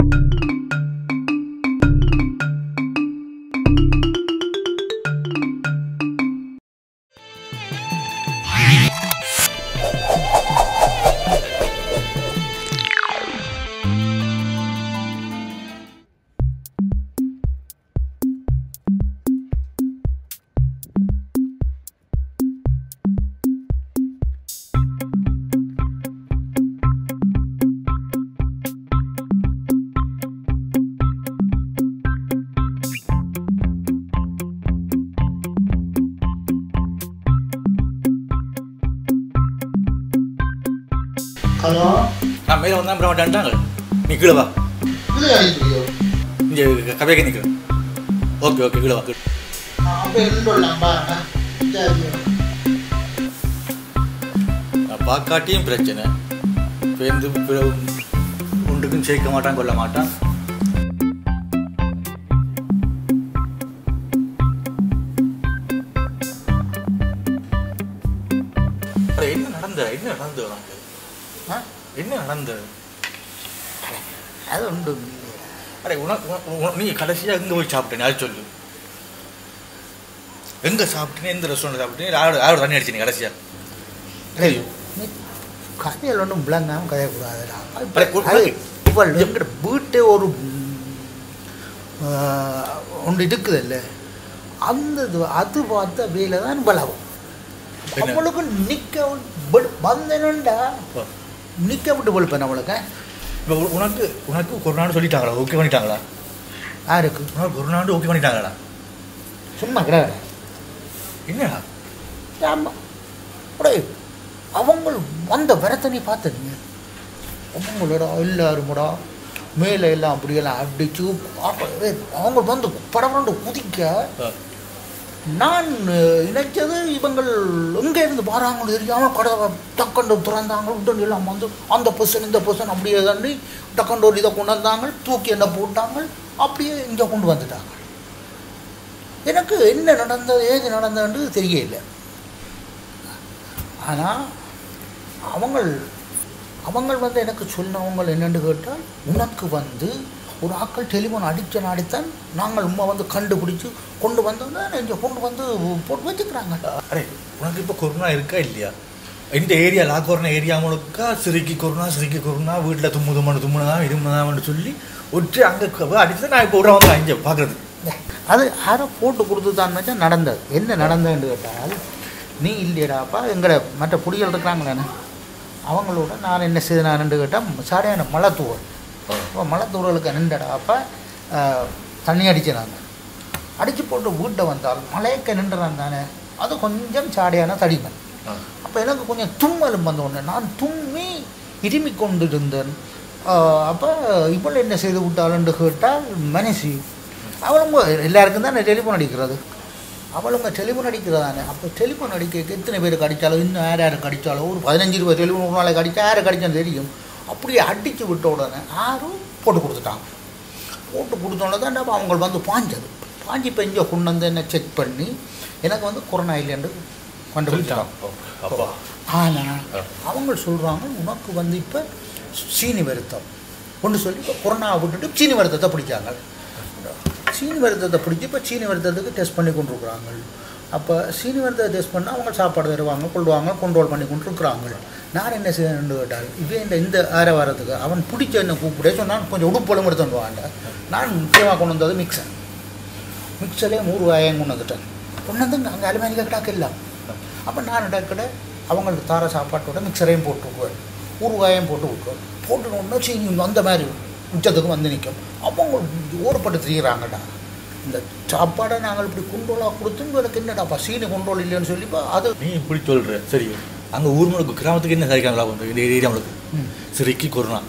Hello நான் மேலே வந்தா அப்புறம் வந்துட்டாங்க நீ கீழே வா இது அடிக்கிறியோ இங்கே கவையாக நிற்கிறேன் ஓகே ஓகே கீழே வா கீழே. அப்போ என்னலாம் பாருங்க சரி நான் பார்க்காட்டியும் பிரச்சனை பேருந்து பிற- ஒன்றுக்கும் சேர்க்க மாட்டான் கொள்ள மாட்டான் அட, என்ன நடந்த என்ன நடந்தது உனக்கு ஆ என்ன நடந்தது அது உண்டு அடே உனக்கு உன- உன- நீ கடைசியாக எங்கே போய் சாப்பிட்டேன் அது சொல்லு எங்கே சாப்பிட்டேன் எந்த ரெஸ்டாரண்ட் சாப்பிட்டேன் யாரோட யாரோட தண்ணி அடிச்சீங்க கடைசியாக ஏய், நீ கதையில் ஒன்றும் விளங்காமல் கதையக்கூடாதுடா அடே, ஒரு- அது இப்போ எங்கிட்ட வீட்டே ஒரு ஆ, ஒன்று இருக்குது இல்லை அந்த இது அது பார்த்த வேலை தான் பலவும் என்ன? அவளுக்கு நிற்க வந்தேனுண்டா நிற்க விட்டு பொழுப்பேன் நம்மளுக்கு இப்போ உ- உனக்கு உனக்கு கொரோனான்னு சொல்லிட்டாங்களா ஓகே பண்ணிட்டாங்களா யாருக்கு உனக்கு கொரோனான்னு ஓகே பண்ணிட்டாங்களா சும்மா கிடையாது என்னடா ஆமாம் அப்படியே அவங்க வந்த வரத்தை நீ பார்த்துருங்க அவங்களோட எல்லாருமோடா மேலே எல்லாம் அப்படியெல்லாம் அடிச்சு அப்ப, ஏய், அவங்க வந்து படபடண்டு குதிக்க நான் அஹ், நினைச்சது இவங்கள் எங்கே இருந்து வராங்களோ தெரியாமல் கடை டக்கண்டு திறந்தாங்க உடனே எல்லாம் வந்து அந்த பர்சன் இந்த பர்சன் அப்படியே தண்ணி டக்கண்டு ஒரு இதை கொண்டு வந்தாங்க தூக்கி என்ன போட்டாங்க அப்படியே இங்கே கொண்டு வந்துட்டாங்க எனக்கு என்ன நடந்தது ஏது நடந்ததுன்னு தெரியல ஆனால் அவங்கள் அவங்கள் வந்து எனக்கு சொன்னவங்க என்னென்னு கேட்டால் உனக்கு வந்து ஒரு ஆட்கள் டெலிஃபோன் அடித்த நாடித்தான் நாங்கள் உண்மை வந்து கண்டுபிடிச்சு கொண்டு வந்தோன்னா இங்கே கொண்டு வந்து போட்டு வச்சுக்கிறாங்க அரே உனக்கு இப்போ கொரோனா இருக்கா இல்லையா இந்த ஏரியா லா கொரோனா ஏரியா முழுக்கா சிறுக்கி கொரோனா சிறுக்கி கொரோனா வீட்டில் தும்மு தும்மனு தும்முனதா இருமுனதான்னு சொல்லி ஒற்று அங்கே அடிச்சு நான் இப்போ விட வந்து இங்கே பார்க்குறது அது யாரோ போட்டு கொடுத்து தான் மச்சான் நடந்தது என்ன நடந்ததுன்னு கேட்டால் நீ இல்லையடாப்பா எங்களை மற்ற புடிகள் இருக்கிறாங்களே அவங்களோட நான் என்ன செய்தேன்னு கேட்டால் சாடையான மலைத்தூவல் இப்போ மலைத்தூவலுக்கு நின்றடாப்பா தண்ணி அடிச்சினாங்க அடித்து போட்டு வீட்டை வந்தால் மலையக்க நின்றுறான் தானே அது கொஞ்சம் சாடையான தடிமன் அப்போ எனக்கு கொஞ்சம் தும்மலும் வந்த உடனே நான் தும்மி இருமி கொண்டிருந்தேன் அப்போ இவள் என்ன செய்து விட்டாளுன்னு கேட்டால் மனசி அவளுங்க எல்லாருக்கும் தான் டெலிஃபோன் அடிக்கிறது அவளுங்க டெலிஃபோன் அடிக்கிறதானே அப்போ டெலிஃபோன் அடிக்க எத்தனை பேருக்கு அடித்தாலும் இன்னும் யார் யாருக்கு அடித்தாலும் ஒரு பதினஞ்சு இருபது டெலிஃபோன் ஒரு நாளைக்கு அடித்தா யாருக்கு அடித்தாலும் தெரியும் அப்படியே அடித்து விட்ட உடனே யாரும் போட்டு கொடுத்துட்டாங்க போட்டு கொடுத்தோன்னே தான் அப்ப அவங்க வந்து பாஞ்சது பாஞ்சு இப்போ இங்கே கொண்டு வந்து என்ன செக் பண்ணி எனக்கு வந்து கொரோனா இல்லைன்னு கண்டுபிடிச்சிட்டாங்க அப்பா ஆனால் அவங்க சொல்கிறாங்க உனக்கு வந்து இப்போ சீனி வருத்தம் ஒன்று சொல்லி இப்போ கொரோனா விட்டுட்டு சீனி வருத்தத்தை பிடிச்சாங்க சீனி வருத்தத்தை பிடிச்சி இப்போ சீனி வருத்தத்துக்கு டெஸ்ட் பண்ணி கொண்டிருக்கிறாங்க அப்போ சீனி வருத்தத்தை டெஸ்ட் பண்ணால் அவங்க சாப்பாடு தருவாங்க கொள்வாங்க கண்ட்ரோல் பண்ணி கொண்டிருக்கிறாங்க நான் என்ன செய்யணும்னு கேட்டால் இவன் இந்த இந்த ஆற வாரத்துக்கு அவன் பிடிச்ச என்ன கூப்பிட சொன்னான் கொஞ்சம் உடுப்பெல்லாம் எடுத்துட்டு வாங்க நான் முக்கியமாக கொண்டு வந்தது மிக்சர் மிக்சரே நூறு வாயம் கொண்டு வந்துட்டேன் கொண்டு வந்து அங்கே அலுமேனிக்கா கிடாக்கு இல்லை அப்போ நான் இடக்கிட அவங்களுக்கு தார சாப்பாட்டோட மிக்சரையும் போட்டு விட்டுருவேன் ஊறுகாயும் போட்டு விட்டுருவேன் போட்டு ஒன்று சீனி அந்த மாதிரி உச்சத்துக்கு வந்து நிற்கும் அவங்க ஓடுபட்டு திரியிறாங்கடா இந்த சாப்பாடை நாங்கள் இப்படி குண்டோலாக கொடுத்து எனக்கு என்னடாப்பா சீனி குண்டோல் இல்லைன்னு சொல்லிப்பா அது நீ இப்படி சொல்கிற சரி அங்கே ஊர் முழுக்க கிராமத்துக்கு என்ன சரிக்காங்களா வந்து இந்த ஏரியா முழுக்க ம். சிறுக்கி கொரோனா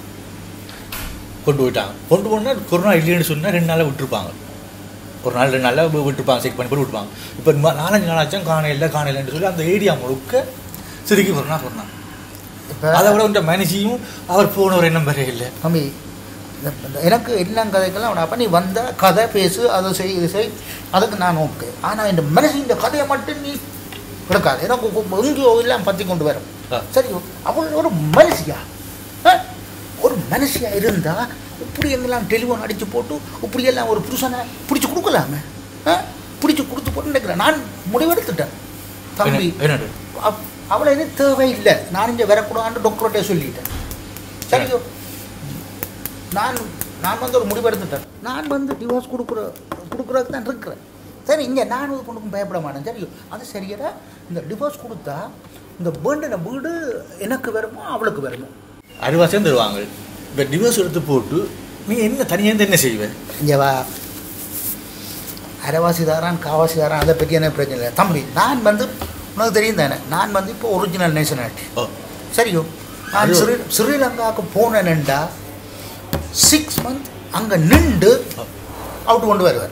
கொண்டு போயிட்டாங்க கொண்டு போனால் கொரோனா இல்லைன்னு சொன்னால் ரெண்டு நாளில் விட்டுருப்பாங்க ஒரு நாள் ரெண்டு நாளில் விட்டுருப்பாங்க செக் பண்ணி போட்டு விட்டுருப்பாங்க இப்போ ம- நாலஞ்சு நாளாச்சும் காணையில் காணையிலன்னு சொல்லி அந்த ஏரியா முழுக்க சிறுக்கி கொரோனா கொரோனா இப்போ அதை விட உண்ட மனுஷியும் அவர் போன ஒரு எண்ணம் வரையே இல்லை தம்பி இந்த- இந்த எனக்கு எல்லாம் கதைக்கெல்லாம் அவனை அப்போ நீ வந்த கதை பேசு அதை செய் இது செய் அதுக்கு நான் ஓகே ஆனால் இந்த மனுஷன் இந்த கதையை மட்டும் நீ எடுக்காது எனக்கு கு- எங்கேயோ எல்லாம் பற்றி கொண்டு வரும் ஆ. சரி அவள் ஒரு மனுஷியா ஆ? ஒரு மனுஷியா இருந்தா இப்படி எங்கெல்லாம் டெலிஃபோன் அடித்து போட்டு இப்படியெல்லாம் ஒரு புருஷனை பிடிச்சி கொடுக்கலாமே ஆ பிடிச்சி கொடுத்து போட்டு நினைக்கிறேன் நான் முடிவெடுத்துட்டேன் தம்பி என்ன- என்னது அவ்- அவளை இது தேவையில்லை நான் இங்கே வரக்கூடாதுன்னு டாக்டர்கிட்ட சொல்லிட்டேன் சரியோ நான் நான் வந்து ஒரு முடிவெடுத்துட்டேன் நான் வந்து டிவோர்ஸ் கொடுக்குற கொடுக்குறதுக்கு தான் இருக்கிறேன் சரி இங்கே நான் இது கொண்டு பயப்பட மாட்டேன் சரியோ அது சரியடா இந்த டிவோர்ஸ் கொடுத்தா இந்த வேண்டின வீடு எனக்கு வருமோ அவளுக்கு வருமோ அறுவாசம் தருவாங்க இப்போ டிவோர்ஸ் எடுத்து போட்டு நீ என்ன தனியாக இருந்து என்ன செய்வேன் இங்கே வா அரைவாசி தாரான் காவாசி தாரான் அதை பற்றி என்ன பிரச்சனை இல்லை தம்பி நான் வந்து உனக்கு தெரியும் தானே நான் வந்து இப்போ ஒரிஜினல் நேஷனாலிட்டி ஓ சரியோ நான் அது- ஸ்ரீ ஸ்ரீலங்காவுக்கு போனேன்டா சிக்ஸ் மந்த் அங்கே நின்று அவுட் கொண்டு வருவார்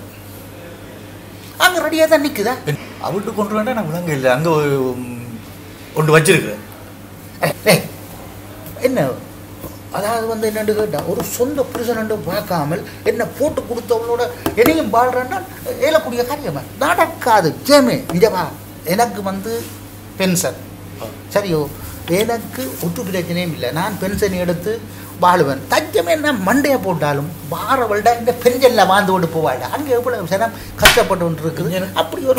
அங்கே ரெடியாக தான் நிற்குதா அவட்டு கொண்டு வேண்டாம் நான் விளங்க இல்லை அங்கே ஒன்று வச்சிருக்கிறேன் ஏய் என்ன அதாவது வந்து என்னன்னு கேட்டால் ஒரு சொந்த புருஷன் பார்க்காமல் என்ன போட்டு கொடுத்தவங்களோட என்னையும் வாழ்றேன்னா ஏலக்கூடிய காரியமா நடக்காது ஜேமே இங்கே வா எனக்கு வந்து பென்ஷன் சரியோ எனக்கு ஒட்டு பிரச்சனையும் இல்லை நான் பென்ஷன் எடுத்து வாழுவேன் தஞ்சமே நான் மண்டையை போட்டாலும் வாரவள்டா இந்த பெஞ்சல்ல வாழ்ந்து கொண்டு போவாடா அங்கே எவ்வளவு சனம் கஷ்டப்பட்டு கொண்டு இருக்குது அப்படி ஒரு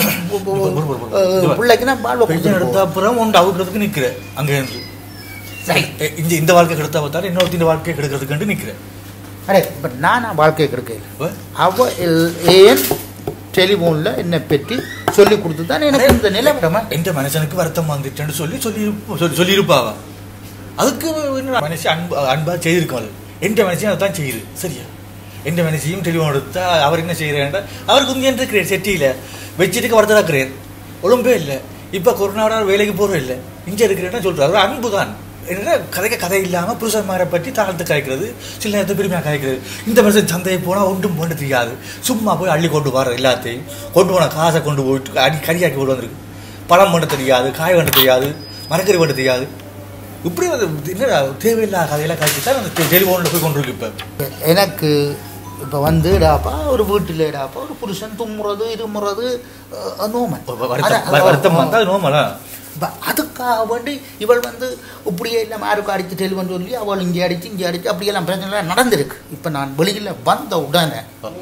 அஹ், பிள்ளைக்கு நான் வாழ்வை பென்ஷன் கொடுத்துட்டு எடுத்த அப்புறம் உண்டு அவுக்கிறதுக்கு நிற்கிறேன் அங்கே இருந்து சரி எ- இந்த இந்த வாழ்க்கை கெடுத்தா பார்த்தாலும் இன்னொருத்தி இந்த வாழ்க்கையை கெடுக்கிறதுக்கு நிற்கிறேன் அடே இப்போ நானா வாழ்க்கையை கிடைக்கல இப்போ அவ எல்- ஏன் டெலிஃபோனில் என்னை பற்றி சொல்லி கொடுத்து தான் எனக்கு இந்த நிலவரமா எந்த மனுஷனுக்கு வருத்தம் வந்துட்டேன்னு சொல்லி சொல்லி சொல்லி சொல்லியிருப்பாவா அதுக்கு என்ன மனுஷன் அன்பு அன்பா செய்திருக்காள் எந்த மனுஷன் அதை தான் செய்யுது சரியா எந்த மனுஷையும் டெலிஃபோன் எடுத்தா அவர் என்ன செய்கிறேன்டா அவருக்கு உங்க இருக்கிறார் செட்டியில் வச்சுட்டு வரதா இருக்கிறார் ஒழும்பே இல்லை இப்போ கொரோனாவோட வேலைக்கு போகிறோம் இல்லை இங்கே இருக்கிறேன்னு சொல்கிறார் அவர் அன்பு தான் என்ன கதைக்க கதை இல்லாமல் புருஷன்மாரை பற்றி தாழ்த்து கதைக்கிறது சில நேரத்தில் பெருமையாக கதைக்கிறது இந்த மனுஷன் சந்தையை போனால் ஒன்றும் பண்ண தெரியாது சும்மா போய் அள்ளி கொண்டு வர எல்லாத்தையும் கொண்டு போன காசை கொண்டு போயிட்டு அடி கறியாக்கி கொண்டு வந்திருக்கு பழம் பண்ண தெரியாது காய் பண்ண தெரியாது மரக்கறி பண்ண தெரியாது இப்படி வந்து என்ன தேவையில்லாத கதையெல்லாம் கழிச்சு தான் அந்த டெலிஃபோனில் போய் கொண்டு இருக்கு இப்போ எனக்கு இப்போ வந்து டாப்பா ஒரு வீட்டில் டாப்பா ஒரு புருஷன் தும்முறது இருமுறது அஹ், நோமன் வருத்தம் வருத்தம் வந்தால் நோமலா இப்போ அதுக்காக வேண்டி இவள் வந்து இப்படியே இல்லை யாருக்கு அடித்து டெலிஃபோன் சொல்லி அவள் இங்கே அடித்து இங்கே அடித்து அப்படியெல்லாம் பிரச்சனை நடந்திருக்கு இப்போ நான் வெளியில் வந்த உடனே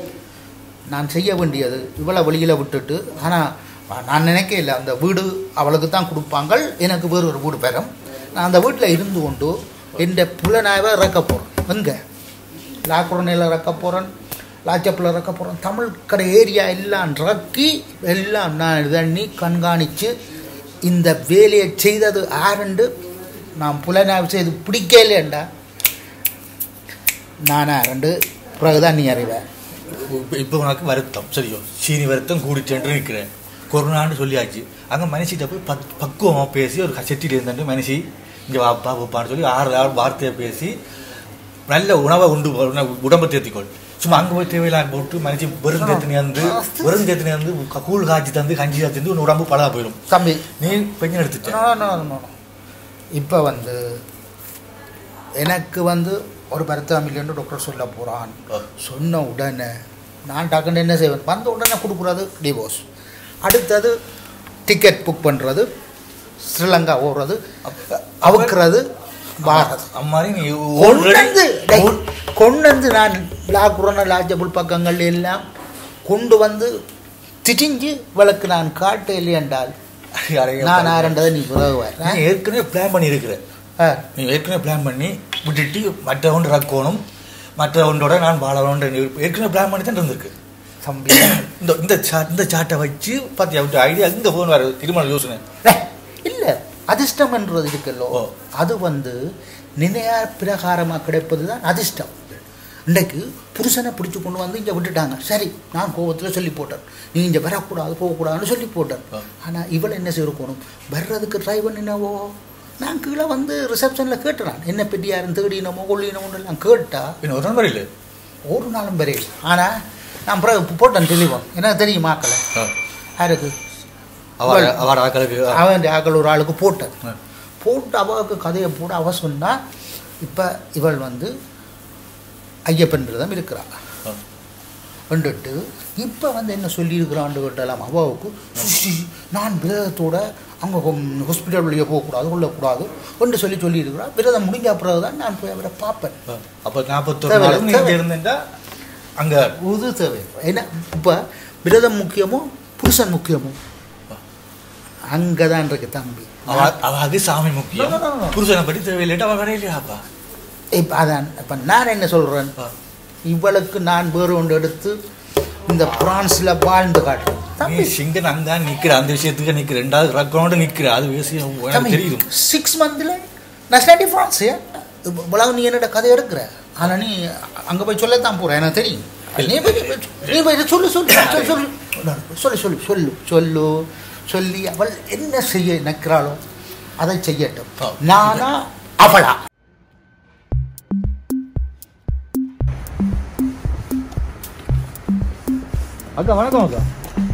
நான் செய்ய வேண்டியது இவளை வெளியில் விட்டுட்டு ஆனால் நான் நினைக்கல அந்த வீடு அவளுக்கு தான் கொடுப்பாங்க எனக்கு வேறு ஒரு வீடு பெறும் நான் அந்த வீட்டில் இருந்து கொண்டு என் புலனாய்வை இறக்க போகிறேன் எங்கே லாக்குரனையில் இறக்க போகிறேன் லாச்சப்பில் இறக்க போகிறேன் தமிழ் கடை ஏரியா எல்லாம் இறக்கி எல்லாம் நான் இதண்ணி கண்காணித்து இந்த வேலையை செய்தது ஆரண்டு நான் புலனாய்வு செய்து பிடிக்கலேண்டா நான் ஆரண்டு பிறகுதான் நீ அறிவேன் இப்போ இப்போ உனக்கு வருத்தம் சரியோ சீனி வருத்தம் கூடிச்சேன்று நிற்கிறேன் கொரோனான்னு சொல்லியாச்சு அங்கே மனுஷிட்ட போய் பக் பக்குவமாக பேசி ஒரு செட்டியில் இருந்துட்டு மனுஷி இங்கே வாப்பா போப்பான்னு சொல்லி ஆறு ஆறு வார்த்தையை பேசி நல்ல உணவை உண்டு உணவு- உடம்பை தேர்த்திக்கொள் சும்மா அங்கே போய் தேவையில்லாம போட்டு மனுஷி வெறும் தேத்தினி வந்து வெறும் தேத்தினி வந்து க- கூழ் காய்ச்சி தந்து கஞ்சி காய்ச்சி தந்து உன் உடம்பு பழகா போயிடும் தம்பி நீ பெஞ்சன் எடுத்துட்ட இப்போ வந்து எனக்கு வந்து ஒரு பருத்தம் இல்லைன்னு டாக்டர் சொல்ல போகிறான் ஓ. சொன்ன உடனே நான் டக்குன்னு என்ன செய்வேன் வந்த உடனே கொடுக்குறது டிவோர்ஸ் அடுத்தது டிக்கெட் புக் பண்ணுறது ஸ்ரீலங்கா ஓடுறது அவுக்கிறது வாரது அம்மாரி நீ கொண்டு already- வந்து டேய், கொண்டு வந்து நான் பிளாக் லாஜபுல் பக்கங்கள் எல்லாம் கொண்டு வந்து திட்டிஞ்சு விளக்கு நான் காட்ட இல்லையென்றால் நான் ஆரண்டதை நீ உதவுவார் நீ ஏற்கனவே பிளான் பண்ணி இருக்கிற நீ ஏற்கனவே பிளான் பண்ணி விட்டுட்டு மற்ற ஒன்று ரக்கணும் மற்ற ஒன்றோட நான் வாழணும்ன்ற நீ ஏற்கனவே பிளான் பண்ணி தான் இருந்திருக்கு தம்பி இந்த இந்த சா- இந்த சாட்டை வச்சு பார்த்தியா விட்டு ஐடியா இங்கே ஃபோன் வர திருமண யோசனை இல்லை அதிர்ஷ்டம்ன்றது இருக்குல்லோ ஓ. அது வந்து நினையா பிரகாரமாக கிடைப்பது தான் அதிர்ஷ்டம் இன்றைக்கு புருஷனை பிடிச்சி கொண்டு வந்து இங்கே விட்டுட்டாங்க சரி நான் கோவத்தில் சொல்லி போட்டேன் நீ இங்கே வரக்கூடாது போகக்கூடாதுன்னு சொல்லி போட்டேன் ஆ. ஆனால் இவளை என்ன செய்யணும் வர்றதுக்கு ட்ரை பண்ணினவோ நான் கீழே வந்து ரிசப்ஷனில் கேட்டுறான் என்ன பெட்டி யாரும் தேடினமோ கொள்ளினமோன்னு எல்லாம் கேட்டா இன்னும் ஒரு நம்பர் இல்லை ஒரு நாளும் பெரிய ஆனால் நான் பிறகு போட்டேன் தெளிவான் எனக்கு தெரியும் மாக்களை யாருக்கு அவர் அவர் ஆக்களுக்கு அவன் ஆக்கள் ஒரு ஆளுக்கு போட்டேன் ஆ. போட்டு அவளுக்கு கதையை போட அவ சொன்னா இப்போ இவள் வந்து ஐயப்பன் விரதம் இருக்கிறாள் ஆ. வந்துட்டு இப்போ வந்து என்ன சொல்லியிருக்கிறான்னு கேட்டாலாம் அவாவுக்கு சுசி நான் விரதத்தோட அங்கே ஹாஸ்பிட்டல் வழியே போகக்கூடாது கொள்ளக்கூடாது என்று சொல்லி சொல்லியிருக்கிறான் விரதம் முடிஞ்ச பிறகு தான் நான் போய் அவரை பார்ப்பேன் அப்போ நாற்பத்தொரு தேவை, நாளும் நீங்க தேவை. இருந்தேன்டா அங்க புது தேவை ஏன்னா இப்போ விரதம் முக்கியமோ புருஷன் முக்கியமோ அங்கே தான் இருக்கு தம்பி அவ அவாக்கு சாமி முக்கியம் No, no, no, no. புருஷனை பற்றி தேவையில்லைட்டு அவ வரையிலையாப்பா இப்போ அதான் இப்போ நான் என்ன சொல்கிறேன் ஆ. இவளுக்கு நான் வேறு ஒன்று எடுத்து இந்த பிரான்ஸில் வாழ்ந்து காட்டுறேன் நீ தம்பி சிங்கன் அங்க நிக்கிற அந்த விஷயத்துக்கு நிக்கிற ரெண்டாவது ரக்கோண்டு நிக்கிற அது விஷயம் எனக்கு தெரியும் சிக்ஸ் மந்த்தில் நான் ஸ்டாடி ஃப்ரான்ஸ் இவ்வளவு நீ என்னோட கதை எடுக்கிற ஆனால் நீ அங்கே போய் சொல்லத்தான் போகிற எனக்கு தெரியும் நீ போய் நீ போய் இதை சொல்லு சொல்லு சொல்லு சொல்லு சொல்லு சொல்லு சொல்லு சொல்லு சொல்லி அவள் என்ன செய்ய நிற்கிறாளோ அதை செய்யட்டும் ஆ. நானா அவளா அக்கா வணக்கம் அக்கா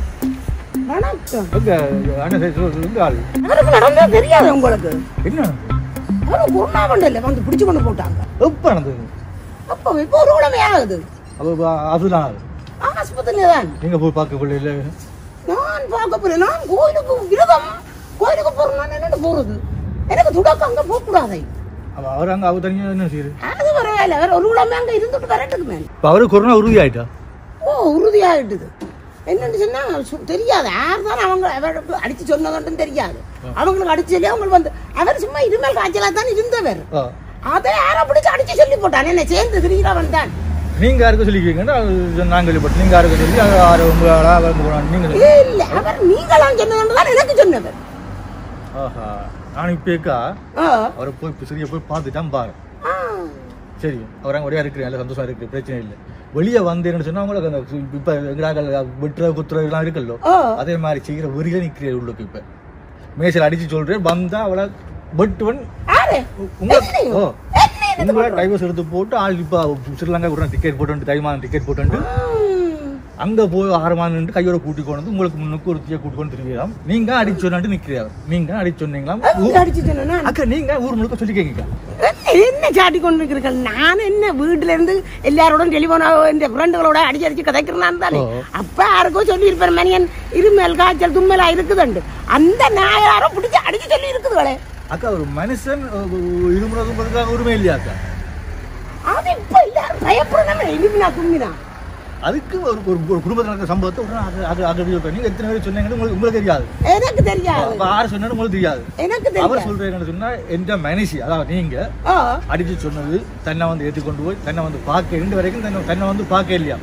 வணக்கம் அக்கா அண்ணன் இந்த ஆள் அவருக்கு நடந்தா தெரியாது உங்களுக்கு என்ன அவரு கொரோனா மண்டல வந்து பிடிச்சு கொண்டு போட்டாங்க எப்போ நடந்தது அப்போ இப்போ ஒரு உடமை ஆகுது அப்போ அதுதான் ஆஸ்பத்திரியில தான் நீங்க போய் பார்க்க பிள்ளைல நான் பார்க்க போறேன் நான் கோயிலுக்கு விரதம் கோயிலுக்கு போறேன் நான் என்னட்டு போறது எனக்கு துடக்கம் அங்க போக கூடாது அப்போ அவர் அங்கே அவர் தனியாக என்ன செய்யுது அது வரவே வேற ஒரு உடமை அங்க இருந்துட்டு வரட்டுக்கு மேல இப்போ அவரு கொரோனா உறுதி ஆயிட்டா ஓ உறுதியாயிட்டுது என்னன்னு சொன்னா சு- தெரியாது யார் தான் அவங்க அவருக்கு அடிச்சு சொன்னதுன்றும் தெரியாது அவங்களுக்கு அடிச்சு சொல்லி அவங்க வந்து அவர் சும்மா இருமல் காய்ச்சலா தான் இருந்தவர் ஆ அதை யாரோ பிடிச்சு அடிச்சு சொல்லி போட்டான் என்ன சேர்ந்து திரிகிறவன் தான் நீங்க யாருக்கு சொல்லிக்குவீங்கன்னா நாங்கள் கேள்விப்பட்டு நீங்க யாருக்கு சொல்லி அது யாரு உங்க ஆளா வந்து போனாங்க நீங்க சொல்லி இல்ல அவர் நீங்களாம் சொன்னதுன்னு தான் எனக்கு சொன்னவர் ஆஹா நான் இப்பேக்கா ஆ. அவரை போய் இப்ப சரியா போய் பார்த்துட்டான் பாரு ஆ. சரி அவர் அங்கே ஒரே இருக்கிறேன் நல்ல சந்தோஷமா இருக்கு பிரச்சனை இல்லை வெளியே வந்தேன்னு சொன்னா உங்களுக்கு அந்த இப்ப எங்கடாக்கள் வெட்டுற குத்துற எல்லாம் இருக்குல்லோ ஆ. அதே மாதிரி செய்கிற வெறியில நிக்கிறேன் உள்ளுக்கு இப்ப மேசையில் அடிச்சு சொல்றேன் வந்தா அவளை வெட்டுவன் யாரு? உங்க என்னையும்? ஓ என்னையும் இது உங்களை பண்றான்? டைவர்ஸ் எடுத்து போட்டு ஆள் இப்போ ஸ்ரீலங்கா கூட டிக்கெட் போட்டு தைமான் டிக்கெட் போட்டு ம். அங்க போய் ஆறு மாதம் நின்று கையோட கூட்டி கொண்டு வந்து உங்களுக்கு முன்னுக்கு ஒரு தீய கூட்டி கொண்டு திரும்பிடலாம் நீங்க அடிச்சு சொன்னாட்டு நிக்கிறீங்க நீங்க அடிச்சு சொன்னீங்களாம் அவங்க அடிச்சு சொன்னா அக்கா நீங்க ஊர் முழுக்க சொல்லி கேட்க என்ன- என்ன சாட்டி கொண்டு இருக்கிறீர்கள் நான் என்ன வீட்டுல இருந்து எல்லாரோட டெலிபோனா இந்த ஃப்ரெண்டுகளோட அடிச்சு அடிச்சு கதைக்கிறேன் தானே ஓ. அப்ப யாருக்கோ சொல்லி இருப்பேன் மணியன் இருமல் காய்ச்சல் தும்மலா இருக்குதுண்டு அந்த நாயாரோ பிடிச்சு அடிச்சு சொல்லி இருக்குதுகளே அக்கா ஒரு மனுஷன் இருமுறதுக்காக உரிமை இல்லையா அக்கா அது இப்ப எல்லாரும் பயப்படணும் இனிமினா தும்மினா அதுக்கு ஒரு ஒரு ஒரு குடும்பத்தில் நடக்கிற சம்பவத்தை உடனே அது அது அது வீடியோ பண்ணி எத்தனை பேர் சொன்னீங்கன்னு உங்களுக்கு உங்களுக்கு தெரியாது எனக்கு தெரியாது அப்ப யார் சொன்னாலும் உங்களுக்கு தெரியாது எனக்கு அவர் தெரியாது சொல்றேன்னு சொன்னா எந்த மனுஷி அதாவது நீங்க ஆ. அடிச்சு சொன்னது தன்னை வந்து ஏற்றுக்கொண்டு போய் தன்னை வந்து பார்க்க ரெண்டு வரைக்கும் தன்னை தன்னை வந்து பார்க்க இல்லையா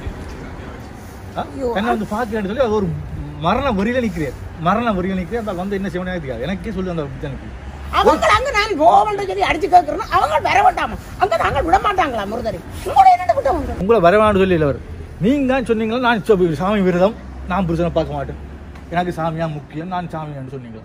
ஆ? ஐயோ. தன்னை வந்து பார்க்கலன்னு சொல்லி அது ஒரு மரண வரியில நிக்கிறேன் மரண வரியில நிக்கிறேன் அந்த வந்து என்ன செய்யணும் தெரியாது எனக்கே சொல்லு அந்த எனக்கு அவங்க அங்க நான் போவன்ற சொல்லி அடிச்சு கேட்கறோம் அவங்க வர மாட்டாம அங்க நாங்க விட மாட்டாங்களா முருதரி உங்களை என்ன விட்டவங்க உங்களை வரவேணான்னு சொல்லி இல்லை அவர் நீங்க தான் சொன்னீங்களா நான் சொ- சாமி விரதம் நான் புருஷனை பார்க்க மாட்டேன் எனக்கு சாமியா முக்கியம் நான் சாமியான்னு சொன்னீங்களா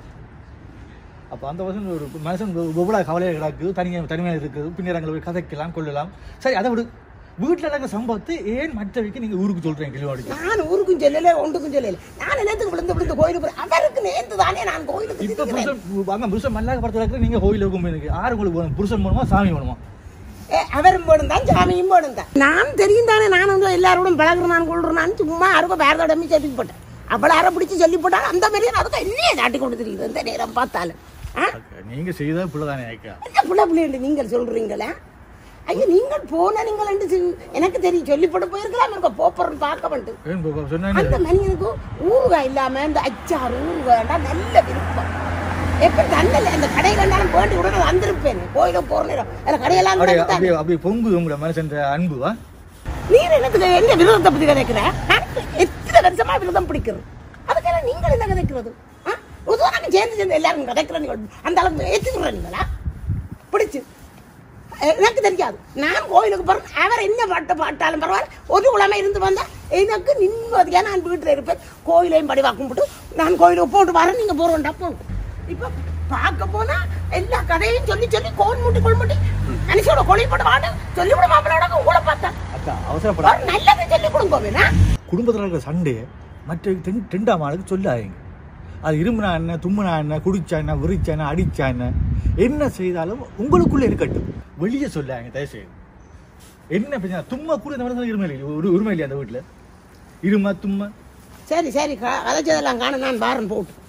அப்போ அந்த வருஷம் ஒரு மனுஷன் எவ்வளோ கவலையாக கிடக்குது தனியாக தனிமையாக இருக்குது பின்னர் போய் கதைக்கலாம் கொள்ளலாம் சரி அதை விடு வீட்டில் நடக்கிற சம்பவத்தை ஏன் மற்றவைக்கு நீங்கள் ஊருக்கு சொல்கிறீங்க கிளிவாடிக்கு நான் ஊருக்கும் சொல்லல ஒன்றுக்கும் சொல்லல நான் என்னத்துக்கு விழுந்து விழுந்து கோயிலுக்கு போறேன் அவருக்கு நேர்ந்து தானே நான் கோயிலுக்கு இப்போ திரிகிறேன். புருஷன் அங்கே புருஷன் மல்லாக்க படத்தில் இருக்கிற நீங்கள் கோயிலுக்கு போய் எனக்கு யார் உங்களுக்கு வேணும் புருஷன் வேணுமா சாமி வேணுமா ஏ, அவரும் போடும் தான் சாமியும் போடும் தான் நான் தெரியும் தானே நான் வந்து எல்லாரோடும் பழகுறேன் நான் கொள்றேன் சும்மா யாருக்கும் பேரதோடமே சொல்லி போட்டேன் அவளை யாரை பிடிச்சி சொல்லி போட்டாலும் அந்த மாதிரியே அதுக்கு என்னையே காட்டி கொண்டு தெரியுது இந்த நேரம் பார்த்தாலும் ஆ? நீங்கள் செய்த பிள்ளை தானே ஐக்கா என்ன புள்ள பிள்ளைண்டு நீங்கள் சொல்றீங்களே ஐயோ நீங்கள் போன நீங்கள் என்று சி- எனக்கு தெரியும் சொல்லி போட்டு போயிருக்கலாம் இருக்க போப்பறன்னு பார்க்க வந்துட்டு ஏன் சொன்னேன் அந்த மனிதனுக்கு ஊறுகாய் இல்லாம இந்த அச்சாறு ஊறுகாய்டா நல்ல விருப்பம் எப்ப தண்ணல அந்த கடையில இருந்தாலும் போண்டி உடனே வந்திருப்பேன் கோயிலுக்கு போற நேரம் அந்த கடையெல்லாம் அப்படியே இருந்தா அப்படியே அப்படியே பொங்கு உங்களோட மனுஷன் அன்பு வா நீர் என்னத்துக்கு என்ன விரதத்தை பத்தி கதைக்கிற நான் எத்தனை வருஷமா விரதம் பிடிக்கிறது அதுக்கெல்லாம் நீங்கள் என்ன கதைக்கிறது ஆ? உதாரணம் சேர்ந்து சேர்ந்து எல்லாரும் கதைக்கிற நீங்கள் அந்த அளவுக்கு ஏற்றுக்கிற நீங்களா பிடிச்சு எனக்கு தெரியாது நான் கோயிலுக்கு போறேன் அவர் என்ன பாட்டு பாட்டாலும் பரவாயில்ல ஒரு உலமை இருந்து வந்தா எனக்கு நிம்மதியா நான் வீட்டில் இருப்பேன் கோயிலையும் படிவா கும்பிட்டு நான் கோயிலுக்கு போட்டு வரேன் நீங்க போறோம்டா போகும் இப்போ பார்க்க போனா எல்லா கதையும் சொல்லி சொல்லி கோல் முட்டி கோல் முட்டி மனுஷோட கொலை போட்டு வாடு சொல்லி விட மாப்பிளோட உங்களை பார்த்தா அக்கா அவசரப்பட ஒரு நல்லதை சொல்லி கொடுங்க வேணா குடும்பத்தில் இருக்கிற சண்டையை மற்ற தென் ரெண்டாம் ஆளுக்கு சொல்லாதீங்க அது இருமுனா என்ன தும்முனா என்ன குடிச்சா என்ன விரிச்சா என்ன அடிச்சா என்ன என்ன செய்தாலும் உங்களுக்குள்ள இருக்கட்டும் வெளியே சொல்லாங்க தயவு செய்து என்ன பிரச்சனை தும்மா கூட இந்த மாதிரி இருமை இல்லை ஒரு உரிமை இல்லையா அந்த வீட்டில் இருமா தும்மா சரி சரி க- கதைச்சதெல்லாம் காண நான் வாரன் போட்டு